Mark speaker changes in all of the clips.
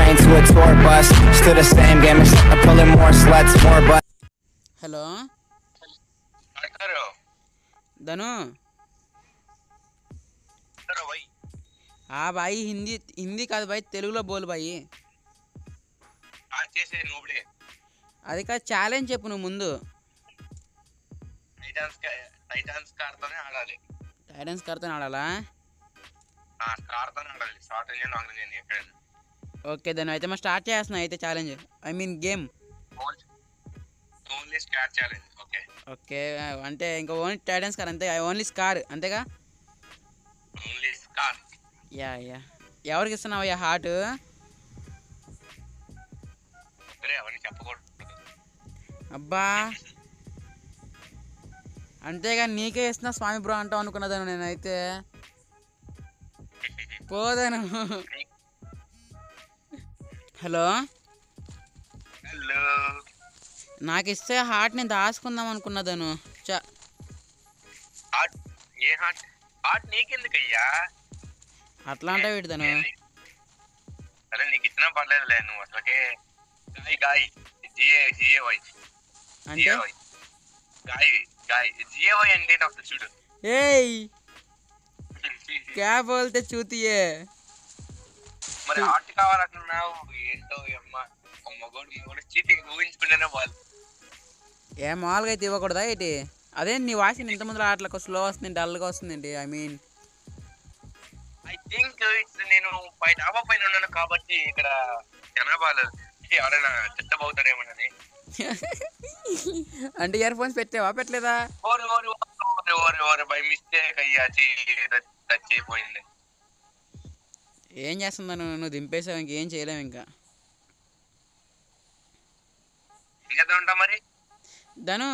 Speaker 1: train to a tour bus. Still the same game, except I'm pulling more sluts, more butts.
Speaker 2: Hello
Speaker 3: అంటారు
Speaker 2: ధను
Speaker 3: అంటారు why
Speaker 2: ఆ బాయి హిందీ హిందీ కాదు bye తెలుగులో బోల్ బాయి
Speaker 3: ఆ చేసే నువ్వుడే
Speaker 2: అది కాదు ఛాలెంజ్ చెప్పు నువ్వు ముందు
Speaker 3: టైటాన్స్ టైటాన్స్ కార్తోనే ఆడాలి
Speaker 2: టైటన్స్ కడతాను ఆడాలా
Speaker 3: ఆ కార్తోనే ఆడాలి షార్ట్ రేంజ్ లాంగ్ రేంజ్ ఎక్కడైనా
Speaker 2: ఓకే దాన్ని అయితే మనం స్టార్ట్ చేస్తున్నాం అయితే challenge I mean game
Speaker 3: only start challenge okay
Speaker 2: okay అంటే ఇంకా ఓన్లీ టైటన్స్ కార్ అంతే ఓన్లీ స్కార్ అంతేగా
Speaker 3: ఓన్లీ స్కార్
Speaker 2: యా యా ఎవరికి ఇస్తున్నావు అయ్యా హార్ట్
Speaker 3: సరే అవన్నీ చెప్పకూడదు
Speaker 2: అబ్బా అంతేగా నీకే ఇస్తున్నా స్వామి బ్రో అంటావు అనుకున్నదాను నేనైతే పోదాను హలో
Speaker 3: హలో
Speaker 2: నాకు ఇస్తే హార్ట్ నేను దాచుకుందాం అనుకున్నదాను చ
Speaker 3: హార్ట్ ఏ హార్ట్ హార్ట్ నీకెందుకయ్యా
Speaker 2: అట్లా అంటే వీటిదాను
Speaker 3: సరే నీకు ఇచ్చినా పర్లేదులే నువ్వు అసలుకే guy guy G A G A Y
Speaker 2: అంటే
Speaker 3: G A Y guy guy G A Y అంటే ఏంటో అసలు చూడు
Speaker 2: ఏయ్ క్యా బోల్తే చూతియే
Speaker 3: మరి హార్ట్ కావాలంటున్నావు ఏంటో అమ్మ మగోడు మగోడు చీటింగ్ ఊహించుకుంటేనే వాళ్ళు
Speaker 2: ఏ మామూలుగా అయితే ఇవ్వకూడదా ఏంటి అదే నీ వాయిస్ ఇంత ముందు అట్లా స్లో వస్తుంది డల్గా వస్తుందండి I mean
Speaker 3: I think it's నేను పై డాబా పైన ఉన్నాను కాబట్టి ఇక్కడ జనాభాలు ఎవరైనా చెత్తబోతాడేమోనని
Speaker 2: అంటే ఇయర్ ఫోన్స్ పెట్టావా పెట్టలేదా
Speaker 3: ఓరి ఓరి ఓరి ఓరి ఓరి బై మిస్టేక్ అయ్యా టచ్ అయిపోయింది
Speaker 2: ఏం చేస్తుందాను నువ్వు దింపేసావు ఇంకేం చేయలేము ఇంకా
Speaker 3: ఇంకేదో ఉంటా మరి
Speaker 2: ధను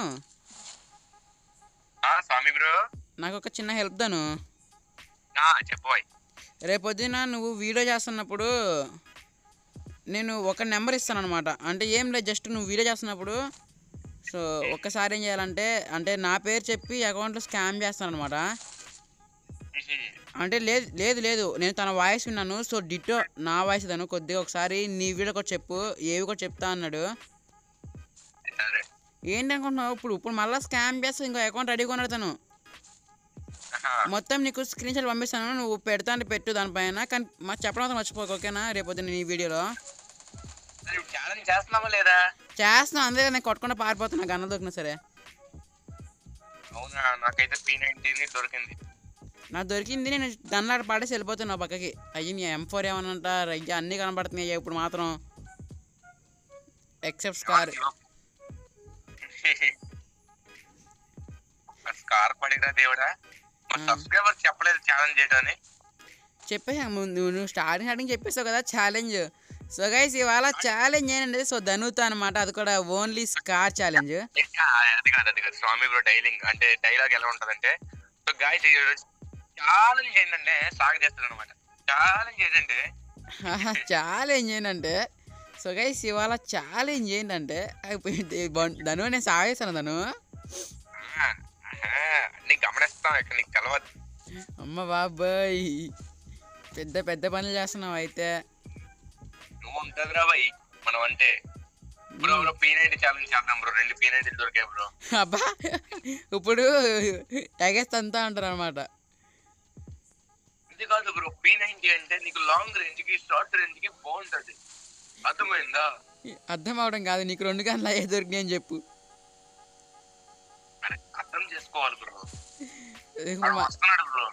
Speaker 3: ఆ స్వామి బ్రో
Speaker 2: నాకు ఒక చిన్న హెల్ప్ ధను
Speaker 3: ఆ చెప్పు బాయ్
Speaker 2: రేపొద్దున నువ్వు వీడియో చేస్తున్నప్పుడు నేను ఒక నెంబర్ ఇస్తాను అనమాట అంటే ఏం లేదు జస్ట్ నువ్వు వీడియో చేస్తున్నప్పుడు సో ఒక్కసారి ఏం చేయాలంటే అంటే నా పేరు చెప్పి అకౌంట్లో స్కామ్ చేస్తాను అనమాట అంటే లేదు లేదు లేదు నేను తన వాయిస్ విన్నాను సో డిటో నా వాయిస్ తను కొద్దిగా ఒకసారి నీ వీడియో కూడా చెప్పు ఏవి కూడా చెప్తా అన్నాడు
Speaker 3: సరే
Speaker 2: ఏంటి అనుకుంటున్నావు ఇప్పుడు ఇప్పుడు మళ్ళీ స్కామ్ చేస్తే ఇంకో అకౌంట్ రెడీ కొన్నాడు తను
Speaker 3: ఆహా.
Speaker 2: మొత్తం నీకు స్క్రీన్ షాట్ పంపిస్తాను నువ్వు పెడతా అంటే పెట్టు దానిపైన కానీ మా చెప్పడం మాత్రం మర్చిపోకు ఓకేనా రేపొద్దున నీ వీడియోలో
Speaker 3: సరే, ఛాలెంజ్ చేస్తున్నామా లేదా
Speaker 2: చేస్తున్నాను అందుకే నేను కొట్టకుండా పారిపోతున్నా గన్న దొరికినా సరే
Speaker 3: అవునా నాకైతే పీ నైన్టీన్ దొరికింది
Speaker 2: నాకు దొరికింది నేను గన్నాడు పాడేసి వెళ్ళిపోతున్నా పక్కకి అయ్యి నీ ఎం ఫోర్ ఏమనంట అయ్యి అన్నీ కనబడుతున్నాయి ఇప్పుడు మాత్రం ఎక్సెప్ట్ స్కార్
Speaker 3: స్కార్ పడిరా దేవుడా మా
Speaker 2: ఆ.
Speaker 3: సబ్స్క్రైబర్ చెప్పలేదు ఛాలెంజ్ చేయడానికి
Speaker 2: చెప్పేసా ముందు నువ్వు స్టార్టింగ్ స్టార్టింగ్ చెప్పేసావు కదా ఛాలెంజ్ సో గైస్ ఇవాళ ఛాలెంజ్ ఏంటంటే సో ధనుతో అనమాట అది కూడా ఓన్లీ స్కార్ ఛాలెంజ్
Speaker 3: అది కాదు అది కాదు స్వామి బ్రో డైలింగ్ అంటే డైలాగ్ ఎలా ఉంటదంటే సో గాయస్ ఛాలెంజ్ ఏంటంటే సాగు చేస్తాడు అనమాట ఛాలెంజ్ ఏంటంటే
Speaker 2: ఛాలెంజ్ ఏంటంటే సో గైస్ ఇవాళ ఛాలెంజ్ ఏంటంటే అయిపోయింది. బం- ధను నేను సాగేస్తాను ధను
Speaker 3: ఆ, ఆహా, నీకు గమనిస్తాం ఇక్కడ నీకు తెలవదు
Speaker 2: అమ్మ బాబాయ్ పెద్ద పెద్ద పనులు చేస్తున్నావు అయితే
Speaker 3: నువ్వు ఉంటదిరా భయ్ మనం అంటే bro bro P ninety challenge చేద్దాం బ్రో రెండు పీ నైన్టీ దొరికాయి బ్రో
Speaker 2: అబ్బా ఇప్పుడు ఎగేస్తా అంతా అంటారు అనమాట
Speaker 3: ఇది కాదు బ్రో పీ నైన్టీ అంటే నీకు లాంగ్ రేంజ్ కి షార్ట్ రేంజ్ కి బాగుంటది అర్థమైందా
Speaker 2: అర్థం అవడం కాదు నీకు రెండు గంటల అయ్యే దొరికినాయి అని చెప్పు
Speaker 3: అరే, అర్థం చేసుకోవాలి బ్రో
Speaker 2: ఇప్పుడు మా-
Speaker 3: వస్తున్నాడు బ్రో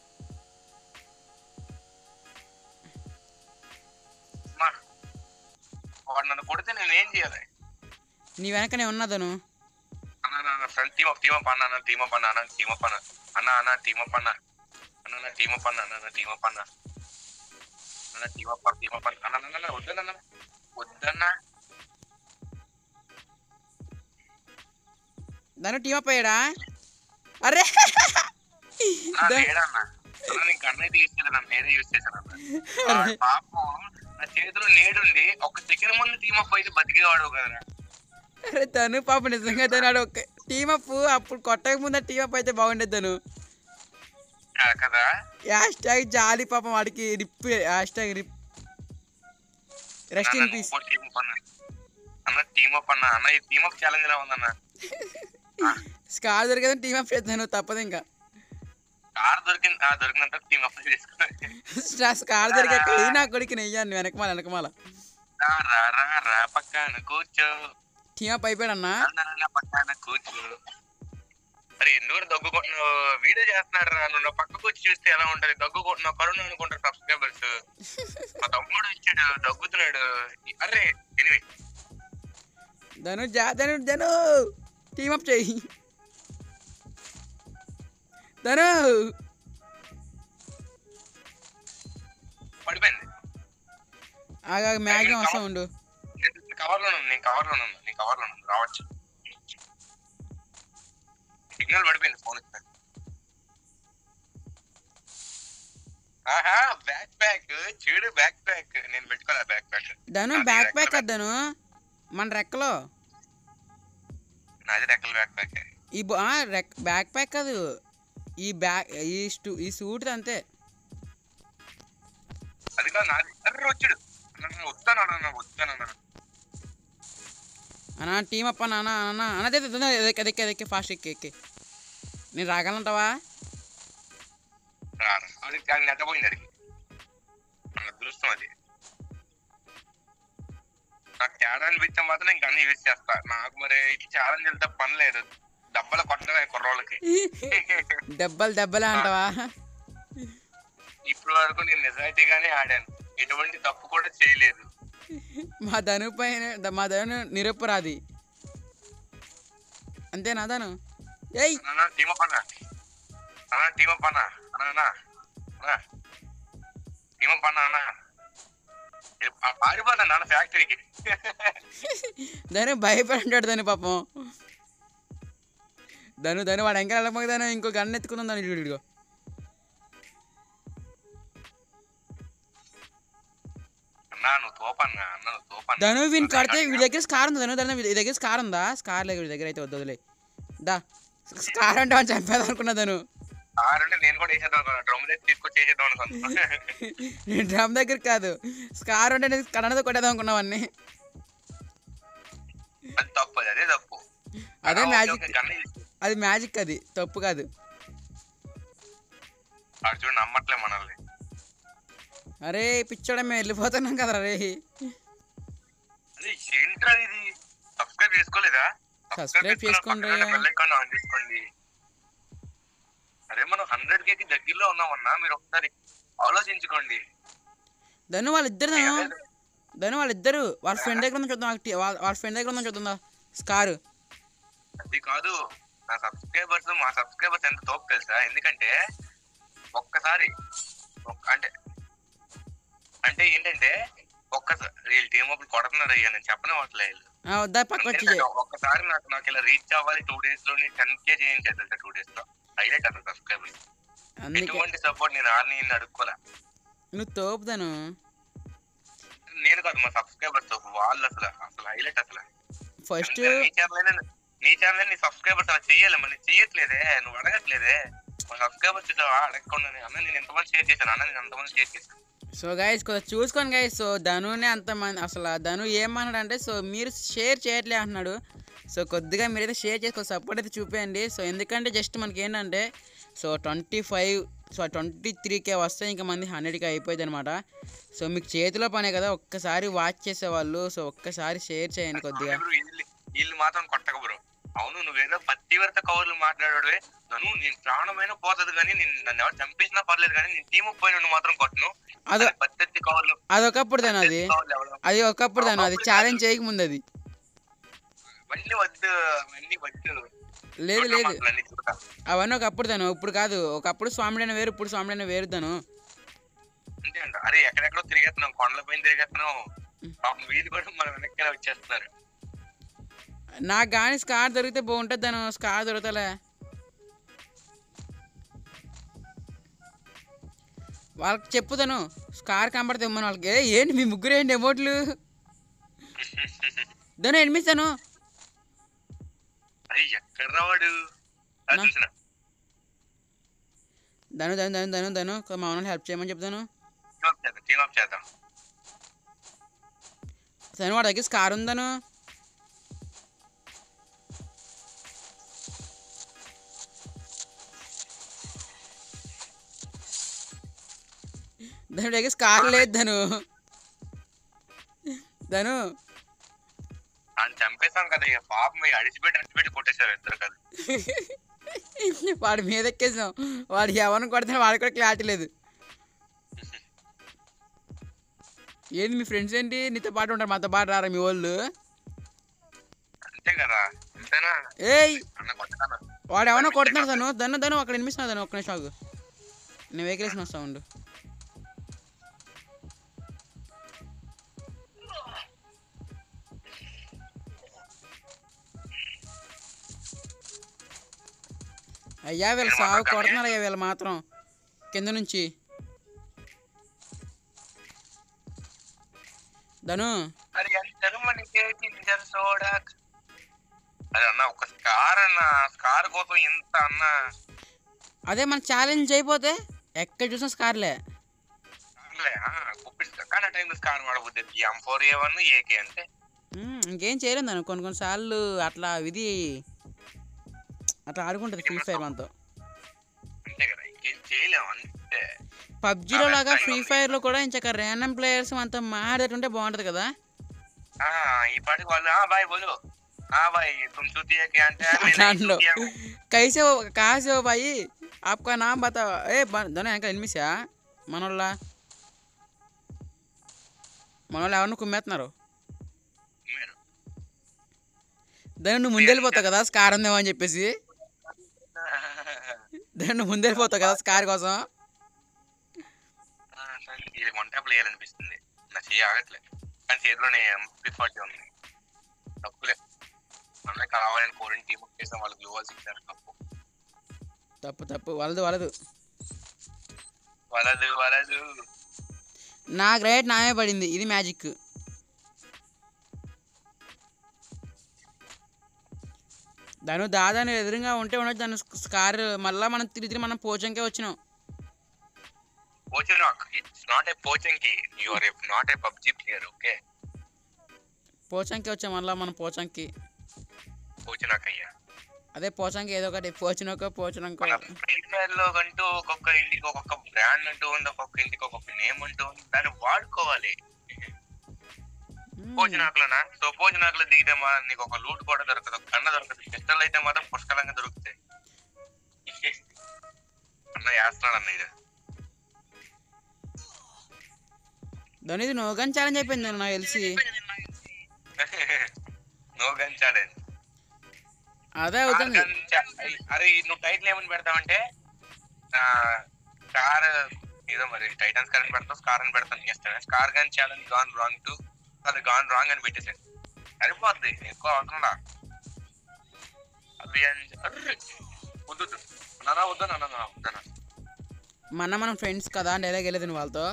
Speaker 3: మా, వాడు నన్ను కొడితే నేను ఏం చేయాలి
Speaker 2: నీ వెనకనే ఉన్నదను
Speaker 3: అన్న friend team up team up అన్న అన్న టీమ్ అప్ అన్న అన్న టీమ్ అప్ అన్న అన్న అన్న టీమ్ అప్ అన్న అన్న అన్న టీమ్ అప్ అన్న అన్న టీమ్ అప్ అన్న అన్న టీమ్ అప్ టీమ్ అప్ అన్న అన్న అన్న వద్దన్న వద్దన్న
Speaker 2: దాని టీమ్ అప్ అయ్యాడా అరే
Speaker 3: అన్న, లేడన్న అన్న నీకు అన్నయ్య తీసుకెళ్ళి నన్ను నేనే యూజ్ చేశాను అన్న వాడు పాపం నా చేతిలో నేడుండి ఒక సెకండ్ ముందు టీమ్ అప్ అయితే బతికేవాడు కదరా
Speaker 2: అరే తను పాప నిజంగా తను ఒక టీమ్ అప్ అప్పుడు కొట్టక ముందు టీమ్ అప్ అయితే బాగుండేది తను
Speaker 3: కదా, కదా
Speaker 2: హ్యాష్ ట్యాగ్ జాలి పాపం వాడికి RIP hashtag RIP rest
Speaker 3: అన్న,
Speaker 2: ఇన్ పీస్
Speaker 3: నువ్వు team up అన్న అన్న టీమ్ అప్ అన్న అన్న ఈ టీమ్ అప్ ఛాలెంజ్ లా ఉందన్న
Speaker 2: స్కార్ దొరికేదని టీమ్ అప్ చేస్తాను తప్పదు ఇంకా
Speaker 3: కార్ దొరికింది ఆ దొరికినంత టీమ్ అప్ చేసుకున్నా
Speaker 2: స్కార్ దొరికాక ఏ నా కొడుకు నెయ్యాను వెనకమాల వెనకమాల
Speaker 3: రా రా రా రా పక్కన కూర్చో
Speaker 2: టీమ్ అప్ అయిపోయాడన్నా
Speaker 3: అన్న పక్కన కూర్చో అరే ఎందుకు దగ్గుకుంటున్నావు వీడియో చేస్తున్నాడు రా నువ్వు నా పక్కకు వచ్చి చూస్తే ఎలా ఉంటది దగ్గుకుంటున్నావు కరోనా అనుకుంటారు సబ్స్క్రైబర్స్ మా తమ్ముడు ఇచ్చాడు దగ్గుతున్నాడు అరే ఎనివే
Speaker 2: ధను జా ధను ధను టీమ్ అప్ చేయి ధను
Speaker 3: పడిపోయింది
Speaker 2: ఆగా మ్యాక్సిమం వస్తా ఉండు
Speaker 3: కవర్ లో నేను కవర్ లో ఉన్నాను నేను కవర్ లో ఉన్నాను రావచ్చు సిగ్నల్ పడిపోయింది ఫోన్ ఇస్తాను ఆహా బ్యాక్ ప్యాక్ చూడు బ్యాక్ ప్యాక్ నేను పెట్టుకోలే బ్యాక్ ప్యాక్
Speaker 2: ధను
Speaker 3: అది
Speaker 2: బ్యాక్
Speaker 3: రెక్కల
Speaker 2: ప్యాక్ అద్దను మన రెక్కలో
Speaker 3: నాది రెక్కల బ్యాక్ ప్యాక్
Speaker 2: ఈ బ- ఆ, రెక్ బ్యాక్ ప్యాక్ కాదు ఈ బ్యాక్ ఈ స్టూ ఈ సూట్ అంతే
Speaker 3: అది కాదు నాది అర్రే వచ్చాడు అన్న వస్తాను అన్న వస్తాను అన్న
Speaker 2: అన్నా టీమ్ అప్ అన్న అన్న అన్న అన్నదే ఎదక్కి ఎదక్కి ఎదక్కి ఫాస్ట్ ఎక్కి ఎక్కి నేను రాగలంటావా
Speaker 3: రారా. అది అది నెట్టబోయింది అది మన అదృష్టం అది నాకు తేడా అనిపించే మాత్రం ఇంకా అన్ని యూజ్ చేస్తా నాకు మరి ఛాలెంజ్ వెళ్తే పని లేదు డబ్బల కొట్టడమే కుర్రోళ్ళకి
Speaker 2: దెబ్బలు దెబ్బలే అంటావా
Speaker 3: ఇప్పటి వరకు నేను నిజాయితీగానే ఆడాను ఎటువంటి తప్పు కూడా చేయలేదు
Speaker 2: మా ధను పైన ద- మా ధను నిరపరాధి అంతేనా ధను ఏయ్
Speaker 3: అన్న టీమ పన్న అన్న టీమ పన్న అన్న అన్న అన్న టీమ పన్న అన్న ఏ, పా- పారిపోతా నాన్న ఫ్యాక్టరీకి
Speaker 2: ధను భయపడి ధను పాపం ధను ధను వాడు ఎంకలు వెళ్ళకపోతే ధను ఇంకో గన్ ఎత్తుకుందాం ధను ఇడిగో ఇడిగో
Speaker 3: అన్న నువ్వు తోపన్న అన్న నువ్వు తోపన్న
Speaker 2: ధను వీని కడితే వీడి దగ్గర స్కార్ ఉంది ధను ధను వీడి దగ్గర స్కార్ ఉందా స్కార్ లేదు వీడి దగ్గర అయితే వద్దు వదిలే దా స్కార్ అంటే వాడు చంపేద్దాం అనుకున్నా ధను
Speaker 3: ఆరంటే నేను కూడా వేసేద్దాం అనుకున్నా డ్రమ్ దగ్గర తీసుకొచ్చి వేసేద్దాం అనుకున్నా
Speaker 2: నేను డ్రమ్ దగ్గర కాదు స్కార్ అంటే నేను కన్నడతో కొట్టేద్దాం అనుకున్నావన్నీ
Speaker 3: అది తప్పు అది అదే తప్పు
Speaker 2: అదే
Speaker 3: ఆ, ఓకే,
Speaker 2: మ్యాజిక్
Speaker 3: ఓకే, గన్న తీసుకో.
Speaker 2: అది మ్యాజిక్ అది తప్పు కాదు
Speaker 3: ఆడు చూడు నమ్మట్లే మనల్ని
Speaker 2: అరే పిచ్చోడ మేము వెళ్ళిపోతున్నాం కదరా రే
Speaker 3: అరే ఏంట్రా ఇది సబ్స్క్రైబ్ చేసుకోలేదా
Speaker 2: Subscribe చేసుకోండి రా.
Speaker 3: బెల్ ఐకాన్ ఆన్ చేసుకోండి అరే మనం హండ్రెడ్ కే కి దగ్గరలో ఉన్నామన్నా మీరు ఒకసారి ఆలోచించుకోండి
Speaker 2: ధను వాళ్ళిద్దరు ధను ధను వాళ్ళిద్దరు వాళ్ళ ఫ్రెండ్ దగ్గర ఉందో చూద్దాం వాళ్ళ- వాళ్ళ వాళ్ళ ఫ్రెండ్ దగ్గర ఉందో చూద్దాం స్కార్
Speaker 3: అది కాదు నా సబ్స్క్రైబర్స్ మా సబ్స్క్రైబర్స్ ఎంత తోపు తెలుసా ఎందుకంటే ఒక్కసారి ఒక్క- అంటే అంటే ఏంటంటే ఒక్కసారి వీళ్ళు టీం అప్పుడు కొడుతున్నారు అయ్యా నేను చెప్పనివ్వట్లే వీళ్ళు
Speaker 2: వద్దా పక్క వచ్చి
Speaker 3: ఎందుకంటే ఒక్కసారి నాకు నాకు ఇలా రీచ్ అవ్వాలి టూ డేస్ లోని టెన్ కే చేయించేది టూ డేస్ లో హైలైట్ అసలు సబ్స్క్రైబర్స్
Speaker 2: అందుకే
Speaker 3: ఎటువంటి సపోర్ట్ నేను ఆర్ని ఈయన్ని అడుక్కోలే
Speaker 2: నువ్వు తోపుతాను
Speaker 3: నేను కాదు మా సబ్స్క్రైబర్స్ వాళ్ళు అసలు అసలు హైలైట్ అసలు
Speaker 2: ఫస్ట్
Speaker 3: అంటే నీ ఛానల్ నీ ఛానల్ నీ సబ్స్క్రైబర్స్ అలా చెయ్యాలి మరి నేను చెయ్యట్లేదే నువ్వు అడగట్లేదే మా సబ్స్క్రైబర్స్ అడగకుండా అన్న నేను ఎంతమంది షేర్ చేశాను అన్న నేను ఎంతమంది షేర్ చేశాను
Speaker 2: సో గైస్ కొంచెం చూసుకోండి గైస్ సో ధనునే అంత మంది అసలు ఆ ధను ఏమన్నాడు అంటే సో మీరు షేర్ చేయట్లే అంటున్నాడు సో కొద్దిగా మీరైతే షేర్ చేసుకో సపోర్ట్ అయితే చూపేయండి సో ఎందుకంటే జస్ట్ మనకి ఏంటంటే so twenty five so twenty three K వస్తే ఇంకా మంది హండ్రెడ్కి అయిపోయింది అనమాట సో మీకు చేతిలో పనే కదా ఒక్కసారి వాచ్ చేసేవాళ్ళు సో ఒక్కసారి షేర్ చేయండి కొద్దిగా
Speaker 3: బ్రో వీళ్ళు వీళ్ళు మాత్రం కొట్టక బ్రో అవును నువ్వేదో పత్తివర్త కవర్లు మాట్లాడాడువే నన్ను నేను ప్రాణమైన పోతుంది కానీ నేను నన్ను ఎవరు చంపించినా పర్లేదు కానీ నేను టీము పోయిన నువ్వు మాత్రం కొట్టను
Speaker 2: అదో
Speaker 3: పత్తి కవర్లు
Speaker 2: అదొకప్పుడు దాని అది
Speaker 3: కవర్లు ఎవరు
Speaker 2: అది ఒకప్పుడు దాని అది ఛాలెంజ్ చేయకముందు అది
Speaker 3: అవన్నీ వద్దు అవన్నీ వద్దు
Speaker 2: లేదు లేదు
Speaker 3: అసలు అన్ని చూడక.
Speaker 2: అవన్నీ ఒకప్పుడు దాను ఇప్పుడు కాదు ఒకప్పుడు స్వామిడైన వేరు ఇప్పుడు స్వామిడైన వేరు దాను
Speaker 3: అంతే అంట అరే ఎక్కడెక్కడో తిరిగేస్తున్నాం కొండల పైన తిరిగేస్తున్నాం పాపం వీళ్ళు కూడా మన వెనక్కి వచ్చేస్తున్నారు
Speaker 2: నాకు కానీ స్కార్ దొరికితే బాగుంటుంది దాను స్కార్ దొరకలే వాళ్ళకి చెప్పుతాను స్కార్ కనబడితే ఇమ్మని వాళ్ళకి ఏ ఏంటి మీ ముగ్గురు ఏంటి ఎమోట్లు దాను ఎనిమిస్తాను
Speaker 3: అరే ఎక్కడ రావాడు అది
Speaker 2: నా-
Speaker 3: చూసిన
Speaker 2: ధను ధను ధను ధను ధను మా అన్న హెల్ప్ చేయమని చెప్తాను
Speaker 3: టీమ్ అప్ చేద్దాం టీమ్ అప్ చేద్దాం
Speaker 2: సరే వాడి దగ్గర స్కార్ ఉందను దాని దగ్గర స్కార్ లేదు ధను ధను
Speaker 3: అని చంపేశాం కదా ఇక పాపం ఇక అడిచిపెట్టి అడిచిపెట్టి కొట్టేశారు ఇద్దరు కదా
Speaker 2: వాడి మీద ఎక్కేసాం వాడు ఎవరిని కొడితే వాడికి కూడా క్లారిటీ లేదు ఏంది మీ ఫ్రెండ్స్ ఏంటి నీతో పాటు ఉంటారు మాతో పాటు రారా మీ వాళ్ళు
Speaker 3: అంతే కదా అంతేనా
Speaker 2: ఏయ్
Speaker 3: అన్న కొట్టకన్నా
Speaker 2: వాడు ఎవరో కొడుతున్నాడు తను దన్ను దన్ను అక్కడ వినిపిస్తున్నాడు తను ఒక్క నిమిషం ఆగు నేను వెహికల్ వేసిన వస్తా ఉండు అయ్యా వీళ్ళు సాగు కొడుతున్నారు అయ్యా వీళ్ళు మాత్రం కింద నుంచి ధను
Speaker 3: అది అందరూ మనకి జింజర్ సోడా అది అన్న ఒక స్కార్ అన్న స్కార్ కోసం ఎంత అన్న
Speaker 2: అదే మన ఛాలెంజ్ అయిపోతే ఎక్కడ చూసినా స్కార్లే
Speaker 3: స్కార్లే, ఆ, గుప్పిస్తా కానీ ఆ టైంలో స్కార్ వాడబోద్ది M four A one AK అంటే
Speaker 2: మ్మ్, ఇంకేం చేయలేం దాన్ని కొన్ని కొన్నిసార్లు అట్లా ఇది అట్లా ఆడుకుంటుంది ఫ్రీ ఫైర్ మనతో
Speaker 3: అంతే కదా ఇంకేం చేయలేము అంతే
Speaker 2: పబ్జీలో లాగా ఫ్రీ ఫైర్లో కూడా ఇంచక ర్యాండమ్ ప్లేయర్స్ మనతో మాట్లాడుతుంటే బాగుంటుంది కదా
Speaker 3: ఆ ఈ పాటికి వాళ్ళు ఆ బాయ్ బోలు ఆ బాయ్ తుమ్ చూతి ఏకే అంటే "मैं नहीं
Speaker 2: దాంట్లో
Speaker 3: चूतिया हूँ."
Speaker 2: కైసే హో కहाँ से हो भाई आपका नाम बताओ ఏ దాని ఇంకా ఎనిమిసా మనోళ్ళ మనోళ్ళు ఎవరిని కుమ్మేస్తున్నారు
Speaker 3: మీరు.
Speaker 2: దాన్ని నువ్వు ముందెళ్ళిపోతావు కదా స్కార్ ఉందేమో అని చెప్పేసి దాన్ని నువ్వు ముందెళ్ళిపోతావు కదా స్కార్ కోసం
Speaker 3: ఆ, సరే, ఇది వన్ ట్యాప్ వేయాలనిపిస్తుంది నా చెయ్యి ఆగట్లే కానీ చేతిలోనే ఫిఫ్ ఫార్టీ ఉంది తప్పులే మనమే కావాలని కోరిన టీం చేసాం వాళ్ళు గ్లోవల్స్ ఇచ్చారు తప్పు
Speaker 2: తప్పు తప్పు వలదు వలదు
Speaker 3: వలదు వలదు
Speaker 2: నా గ్రేట్ నామే పడింది ఇది మ్యాజిక్ దాని దాదాని ఎదురుగా ఉంటే ఉండొచ్చు దాని స్కార్ మళ్ళీ మనం తిరిగి తిరిగి మనం పోచంకే వచ్చినాం
Speaker 3: Pochinki it's not a Pochinki you are not a PUBG player okay
Speaker 2: Pochinki వచ్చాం మళ్ళీ మనం పోచంకి
Speaker 3: పోచనాక్ అయ్యా
Speaker 2: అదే పోచంకి ఏదో ఒకటి పోచినోకో పోచనంకో
Speaker 3: మన ఫ్రీ ఫైర్ లో అంటూ ఒక్కొక్క ఇంటికి ఒక్కొక్క బ్రాండ్ అంటూ ఉంది ఒక్కొక్క ఇంటికి ఒక్కొక్క నేమ్ అంటూ ఉంది దాన్ని వాడుకోవాలి పోచనాకులోనా సో పోచనాకులో దిగితే మా నీకు ఒక లూట్ కూడా దొరకదు ఒక కన్న దొరకదు పిస్టల్ అయితే మాత్రం పుష్కలంగా దొరుకుతాయి అన్న వేస్తున్నాడు అన్న ఇది
Speaker 2: దాని ఇది నోగన్ ఛాలెంజ్ అయిపోయింది నాకు తెలిసి
Speaker 3: నో గన్ ఛాలెంజ్
Speaker 2: అదే అవుతుంది
Speaker 3: అరే నువ్వు టైటిల్ ఏమని పెడతావంటే స్టార్ ఏదో మరి టైటన్స్ కార్ అని పెడతావు స్కార్ అని పెడతాను చేస్తాను scar gun challenge gone wrong to అది గాన్ రాంగ్ అని పెట్టేసాను సరిపోద్ది ఎక్కువ అవసరం అవి అని- అర్రే, వద్దు వద్దు. నాన్న వద్దు నాన్న నాన్న వద్దనా
Speaker 2: మొన్న మనం ఫ్రెండ్స్ కదా డైలాగ్ వెళ్ళేది నువ్వు వాళ్ళతో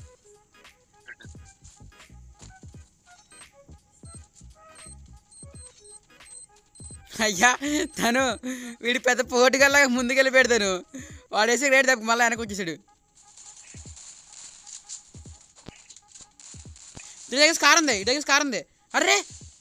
Speaker 2: అయ్యా తను వీడి పెద్ద పోటుగల్లాగా ముందుకెళ్ళి పెడతాను వాడేసి రేట్ తప్ప మళ్ళీ వెనక్కి వచ్చేసాడు ఇటు దగ్గర స్కార్ ఉంది ఇటు దగ్గర స్కార్ ఉంది అర్రే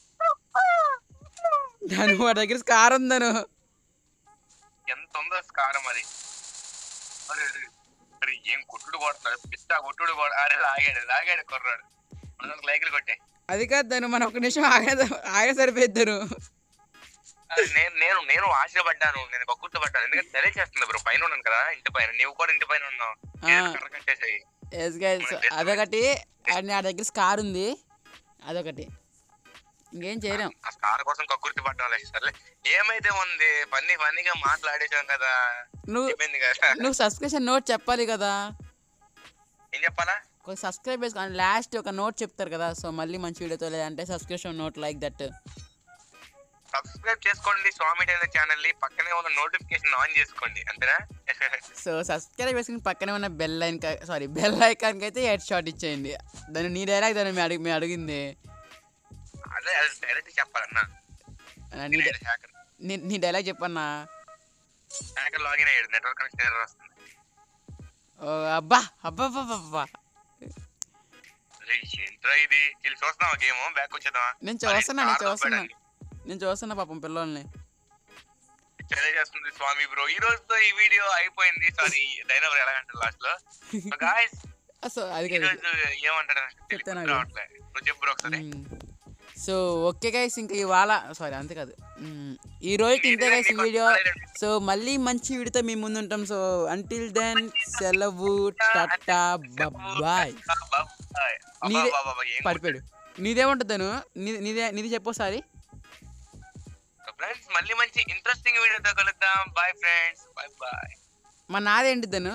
Speaker 2: దాని వాడి దగ్గర స్కార్ ఉందను
Speaker 3: ఎంత ఉందో స్కారం అది అరే అరే, అరే ఏం కొట్టుడు కొడుతున్నాడు పిస్తా కొట్టుడు కొడ అరే లాగాడు లాగాడు కుర్రాడు మనం లైకులు కొట్టే
Speaker 2: అది కాదు దాన్ని మనం ఒక నిమిషం ఆగే ఆగే సరిపోయిద్దాను
Speaker 3: అరే నేను నేను నేను ఆశపడ్డాను నేను పక్కుర్తపడ్డాను ఎందుకంటే చలి చేస్తుంది బ్రో పైన ఉన్నాను కదా ఇంటి పైన నీవు కూడా ఇంటి పైన ఉన్నావు ఏదో కర్ర కట్టేసాయి
Speaker 2: ఎస్ గైస్ అదొకటి అండ్ నా దగ్గర స్కార్ ఉంది అదొకటి ఇంకేం చేయలేం
Speaker 3: ఆ స్కార్ కోసం కక్కుర్తి పడ్డాలి సర్లే ఏమైతే ఉంది ఫన్నీ ఫన్నీగా మాట్లాడేసాం కదా
Speaker 2: నువ్వు
Speaker 3: చెప్పింది కదా
Speaker 2: నువ్వు సబ్స్క్రిప్షన్ నోట్ చెప్పాలి కదా
Speaker 3: ఏం చెప్పాలా
Speaker 2: ఒక సబ్స్క్రైబ్ చేసుకొని లాస్ట్ ఒక నోట్ చెప్తారు కదా సో మళ్ళీ మంచి వీడియోతో లేదంటే subscription note like that
Speaker 3: subscribe చేసుకోండి స్వామి టైలర్ ఛానల్ ని పక్కనే ఉన్న నోటిఫికేషన్ ఆన్ చేసుకోండి అంతేనా
Speaker 2: సో సబ్స్క్రైబ్ చేసుకుని పక్కనే ఉన్న బెల్ లైన్ సారీ బెల్ ఐకాన్కి అయితే హెడ్ షాట్ ఇచ్చేయండి దాన్ని నీ డైలాగ్ దాన్ని మేము అడిగి మేము అడిగింది
Speaker 3: అదే అది డైరెక్ట్ చెప్పాలన్నా
Speaker 2: ఆ, నీ డై-
Speaker 3: హ్యాకర్
Speaker 2: నీ- నీ డైలాగ్ చెప్పన్నా
Speaker 3: హ్యాకర్ లాగిన్ అయ్యాడు నెట్వర్క్ కనెక్షన్ ఎర్రర్ వస్తుంది
Speaker 2: ఓ, అబ్బా అబ్బా అబ్బా అబ్బా
Speaker 3: అరే ఏంట్రా ఇది ఏంటి వీళ్ళు చూస్తున్నావా గేమ్ బ్యాక్ వచ్చేద్దామా
Speaker 2: నేను చూస్తున్నా నేను చూస్తున్నా నేను చూస్తున్నా పాపం పిల్లల్ని
Speaker 3: చలే చేస్తుంది స్వామి బ్రో ఈ రోజుతో ఈ వీడియో అయిపోయింది సారీ డైనవర్ ఎలాగంటారు లాస్ట్ లో గాయస్
Speaker 2: సో అది
Speaker 3: ఈ
Speaker 2: కదా
Speaker 3: రోజు ఏమంటారు
Speaker 2: చెప్తాను
Speaker 3: తెలియదు రావట్లే నువ్వు చెప్పు బ్రో ఒకసారి
Speaker 2: సో ఓకే గైస్ ఇంకా ఇవాళ సారీ అంతే కాదు మ్మ్. ఈ రోజుకి ఇంతే గైస్ ఈ వీడియో సో మళ్ళీ మంచి వీడియోతో మీ ముందు ఉంటాం సో అంటిల్ దెన్ సెలవు టాటా బాయ్ నీదే పడిపోయాడు నీదేముంటుందను నీది నీదే నీది చెప్పోసారి
Speaker 3: ఫ్రెండ్స్ మళ్ళీ మంచి ఇంట్రెస్టింగ్ వీడియోతో కలుద్దాం బాయ్ ఫ్రెండ్స్ బాయ్ బాయ్
Speaker 2: మా నాదేంటిదను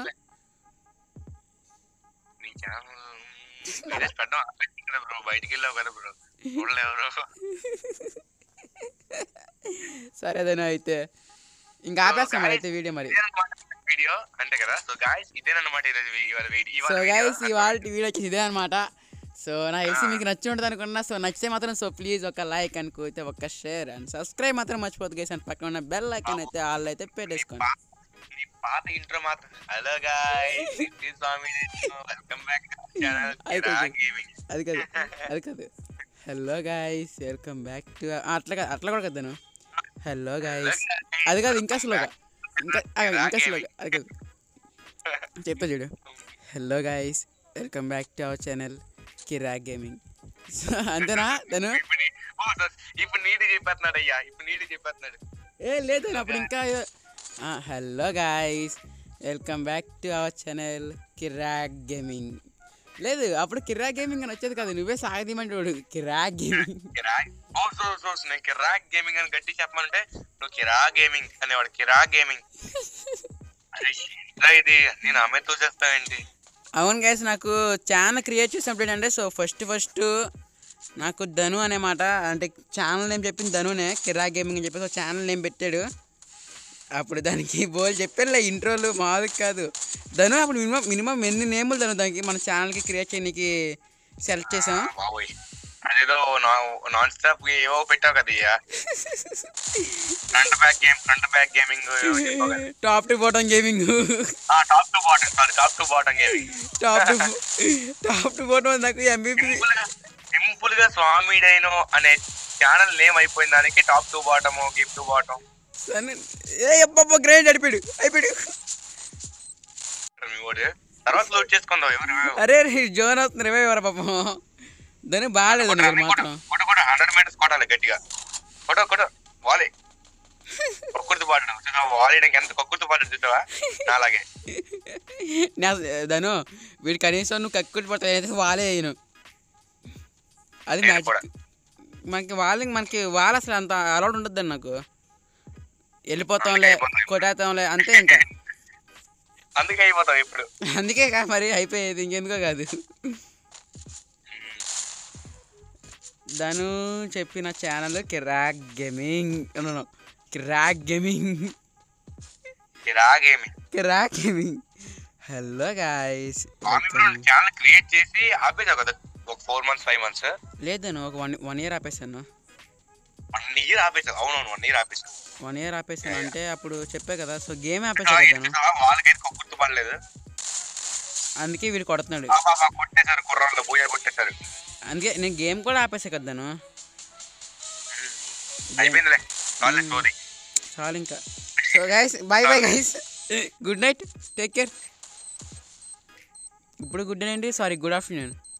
Speaker 3: నీ ఛానల్ పెట్టడం ఆపేసి కదా బ్రో బయటికి వెళ్ళావు కదా బ్రో చూడలేవు బ్రో
Speaker 2: సరేదను అయితే ఇంకా ఆపేస్తాం మరి అయితే వీడియో మరి
Speaker 3: వీడియో అంతే కదా సో గాయస్ ఇదేనన్నమాట ఈరోజు వీ- ఇవాళ వీడియో
Speaker 2: సో
Speaker 3: ఇవాళ
Speaker 2: గైస్
Speaker 3: వీడియో
Speaker 2: ఇవాళ వీడియో వచ్చి ఇదే అనమాట సో నా తెలిసి మీకు నచ్చి ఉంటుంది అనుకున్నా సో నచ్చితే మాత్రం సో ప్లీజ్ ఒక లైక్ అనుకోతే ఒక షేర్ అండ్ సబ్స్క్రైబ్ మాత్రం మర్చిపోద్దు గైస్ అండ్ పక్కన ఉన్న బెల్ ఐకాన్ అయితే ఆల్ అయితే పెట్టేసుకోండి
Speaker 3: పా- ఈ పాత ఇంట్రో మాత్రం హలో గాయ్స్ ఇది స్వామి వెల్కమ్ బ్యాక్ ఛానల్
Speaker 2: అయితే
Speaker 3: గేమింగ్
Speaker 2: అది కాదు అది కాదు hello guys welcome back to అట్లా కాదు అట్లా కూడా కదను హలో గాయస్ అది కాదు ఇంకా స్లోగా ఇంకా ఆ, ఇంకా స్లోగా అది కాదు చెప్పా చూడు hello guys welcome back to our channel Kirak gaming so అంతేనా తను
Speaker 3: ఇప్పుడు నీ- ఓ, సార్, ఇప్పుడు నీటి చెప్పేస్తున్నాడు అయ్యా ఇప్పుడు నీటి చెప్పేస్తున్నాడు
Speaker 2: ఏ లేదు అప్పుడు ఇంకా hello guys welcome back to our channel Kirak gaming లేదు అప్పుడు కిరాక్ గేమింగ్ అని వచ్చేది కదా నువ్వే సాగదీమంటాడు కిరాక్ గేమింగ్
Speaker 3: కిరాక్ ఓ సో సో సో, నేను కిరాక్ గేమింగ్ అని గట్టి చెప్పమంటే నువ్వు కిరా గేమింగ్ అనేవాడు కిరా గేమింగ్ అరే ఏంట్రా ఇది నేను అమ్మాయి తోసేస్తావేంటి
Speaker 2: అవును గైస్ నాకు ఛానల్ క్రియేట్ చేసినప్పుడు ఏంటంటే సో ఫస్ట్ ఫస్ట్ నాకు ధను అనే మాట అంటే ఛానల్ నేమ్ చెప్పింది ధనునే కిరా గేమింగ్ అని చెప్పి సో ఛానల్ నేమ్ పెట్టాడు అప్పుడు దానికి బోల్ చెప్పారులే ఇంట్రోలు మాది కాదు ధను అప్పుడు మినిమం మినిమం ఎన్ని నేములు ధను దానికి మన ఛానల్కి క్రియేట్ చేయడానికి సెలెక్ట్ చేసాం
Speaker 3: బాబోయ్ అదేదో నాన్ స్టాప్ ఏవో పెట్టావు కదా ఇయ్యా front back game front back gaming
Speaker 2: top to bottom gaming
Speaker 3: top to bottom sorry top to bottom gaming
Speaker 2: top to top to bottom నాకు ఎంబీపీ
Speaker 3: సింపుల్ గా సింపుల్ గా స్వామి డైనో అనే ఛానల్ నేమ్ అయిపోయిన దానికి top to bottom gift to bottom
Speaker 2: ఏ అబ్బబ్బ grind అడిపాడు అయిపోయాడు
Speaker 3: మీ వాడు తర్వాత లోడ్ చేసుకుందాం ఎవరు
Speaker 2: అరే రే జోన్ అవుతుంది రివైవ్ ఎవరు పాపం దాని బాగాలేదు మీరు మాత్రం
Speaker 3: కొట్టు కొట్టు హండ్రెడ్ మీటర్స్ కొట్టాలి గట్టిగా కొట్టు కొట్టు వాలే కొక్కుర్తి పాడడం చూసావా వాలేయడానికి ఎంత కొక్కుర్తి పాడడం చూసావా నా అలాగే
Speaker 2: నా దాను వీడు కనీసం నువ్వు కక్కుటి పడతావు అయితే వాలే అయ్యను అది
Speaker 3: నేను
Speaker 2: మ్యాజిక్
Speaker 3: కూడా.
Speaker 2: మనకి వాళ్ళకి మనకి వాళ్ళ అసలు అంత అలవాటు ఉండద్దు నాకు వెళ్ళిపోతాంలే కొట్టేస్తాంలే అంతే ఇంకా
Speaker 3: అందుకే అయిపోతాం ఇప్పుడు
Speaker 2: అందుకే కా మరి అయిపోయేది ఇంకెందుకో కాదు దాను చెప్పిన ఛానల్ కిరాక్ గేమింగ్ అన్నాను కిరాక్ గేమింగ్
Speaker 3: రాగేమి
Speaker 2: Kirak gaming hello guys
Speaker 3: channel create చేసి ఆపేసావు కదా ఒక ఫోర్ మంత్స్ ఫైవ్ మంత్స్
Speaker 2: లేదను ఒక వన్ వన్ ఇయర్ ఆపేసాను
Speaker 3: వన్ ఇయర్ ఆపేసావు అవునవును వన్ ఇయర్ ఆపేసావు
Speaker 2: వన్ ఇయర్ ఆపేసాను అంటే అప్పుడు చెప్పే కదా సో గేమ్ ఆపేసాను కదా
Speaker 3: చూసావా? వాళ్ళకైతే కొక్కుర్తి పడలేదు
Speaker 2: అందుకే వీడు కొడుతున్నాడు
Speaker 3: ఆ పాప కొట్టేశారు కుర్రాళ్ళు పోయా కొట్టేశారు
Speaker 2: అందుకే నేను గేమ్ కూడా ఆపేసా కదాను
Speaker 3: అయిపోయిందిలే వాళ్ళే స్టోరీ
Speaker 2: చాలు ఇంకా so guys bye bye guys good night take care ఇప్పుడు good night sorry good afternoon